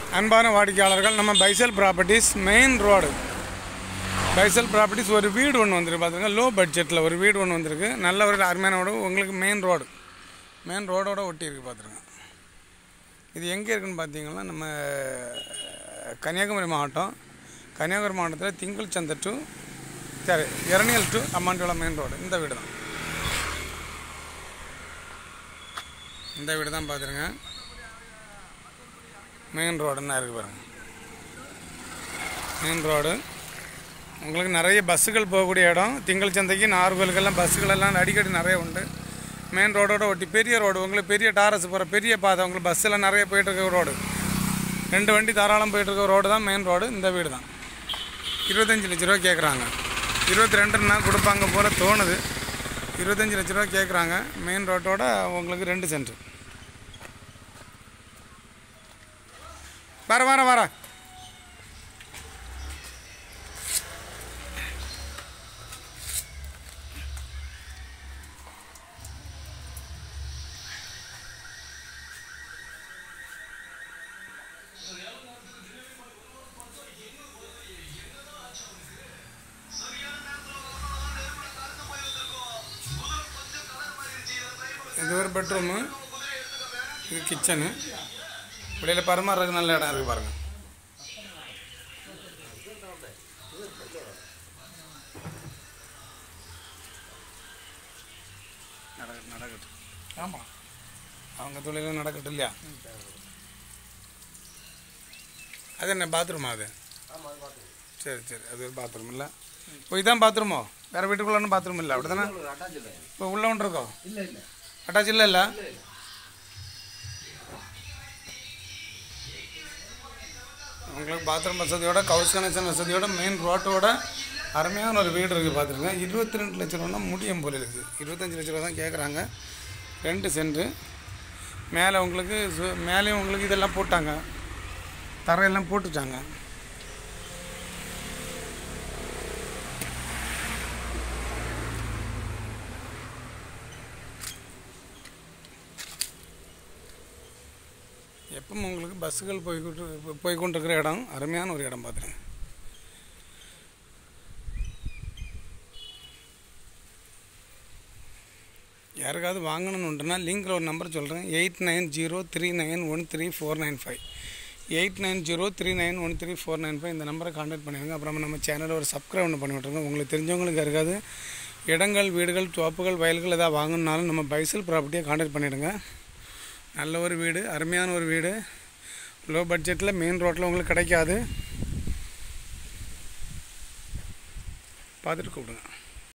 அன்பான வாடிக்கையாளர்கள் நம்ம Faisal properties main road Faisal properties ஒரு வீடு ஒன்று வந்திருக்கு பார்த்துருங்க லோ பட்ஜெட்டில் ஒரு வீடு ஒன்று வந்திருக்கு நல்ல ஒரு அருமையான ரோடு உங்களுக்கு மெயின் ரோடு மெயின் ரோடோட ஒட்டி இருக்கு பார்த்துருங்க இது எங்கே இருக்குன்னு பார்த்தீங்கன்னா நம்ம கன்னியாகுமரி மாவட்டம் கன்னியாகுமரி மாவட்டத்தில் திங்கள் சந்தை டு சரி Eraniel to Ammandiyolam main road இந்த வீடு தான் இந்த வீடு தான் பார்த்துருங்க மெயின் ரோடுன்னு இருக்கு பாருங்க மெயின் ரோடு உங்களுக்கு நிறைய பஸ்ஸுகள் போகக்கூடிய இடம் திங்கள் சந்தைக்கு நார்கோலுக்கெல்லாம் பஸ்ஸுகள் எல்லாம் அடிக்கடி நிறைய உண்டு மெயின் ரோடோட ஒட்டி பெரிய ரோடு உங்களுக்கு பெரிய டாரஸ் போகிற பெரிய பாதை உங்களுக்கு பஸ்ஸில் நிறைய போயிட்டு இருக்க ரோடு ரெண்டு வண்டி தாராளம் போயிட்டு இருக்க ரோடு தான் மெயின் ரோடு இந்த வீடு தான் இருபத்தஞ்சி லட்ச ரூபா கேட்குறாங்க இருபத்தி ரெண்டுன்னா கொடுப்பாங்க போல் தோணுது இருபத்தஞ்சி லட்ச ரூபா கேட்குறாங்க மெயின் ரோட்டோட உங்களுக்கு ரெண்டு சென்ட் வர வர வர இது ஒரு பெட்ரூமு இது கிச்சனு வெளியில் பரிமாறதுக்கு நல்ல இடம் இருக்குது பாருங்கள் நடக்கட்டும் நடக்கட்டும் ஆமாம் அவங்க தொழிலும் நடக்கட்டும் இல்லையா அது என்ன பாத்ரூமா அது சரி சரி அது ஒரு பாத்ரூம் இல்லை இப்போ இதான் பாத்ரூமோ வேறு வீட்டுக்குள்ள ஒன்றும் பாத்ரூம் இல்லை அப்படி தானே இப்போ உள்ள ஒன்று இருக்கோ இல்லை இல்லை அட்டாச் இல்லை இல்லை உங்களுக்கு பாத்ரூம் வசதியோட கவுஸ் கனெக்ஷன் வசதியோட மெயின் ரோட்டோட அருமையான ஒரு வீடு இருக்குது பார்த்துருங்க இருபத்தி ரெண்டு லட்ச ரூபா முடியும் போல இருக்குது இருபத்தஞ்சி லட்ச ரூபா தான் கேட்குறாங்க ரெண்டு சென்ட்டு மேலே உங்களுக்கு சு- மேலேயும் உங்களுக்கு இதெல்லாம் போட்டாங்க தரையெல்லாம் போட்டுட்டாங்க எப்பவும் உங்களுக்கு பஸ்ஸுகள் போய்கிட்டு போய் கொண்டிருக்கிற இடம் அருமையான ஒரு இடம் பார்த்துருங்க யாருக்காவது வாங்கணும்னு உண்டுனா லிங்கில் ஒரு நம்பர் சொல்கிறேன் eight nine zero three nine one three four nine five eight nine zero three nine one three four nine five இந்த நம்பரை கான்டாக்ட் பண்ணிடுங்க அப்புறமா நம்ம சேனலில் ஒரு சப்ஸ்கிரைப் ஒன்று பண்ணி விட்ருங்க உங்களுக்கு தெரிஞ்சவங்களுக்கு இருக்காது இடங்கள் வீடுகள் தோப்புகள் வயல்கள் எதாவது வாங்கணுன்னாலும் நம்ம பைசல் ப்ராப்பர்ட்டியை கான்டாக்ட் பண்ணிவிடுங்க நல்ல ஒரு வீடு அருமையான ஒரு வீடு லோ பட்ஜெட்டில் மெயின் ரோட்டில் உங்களுக்கு கிடைக்காது பார்த்துட்டு கூப்பிடுங்க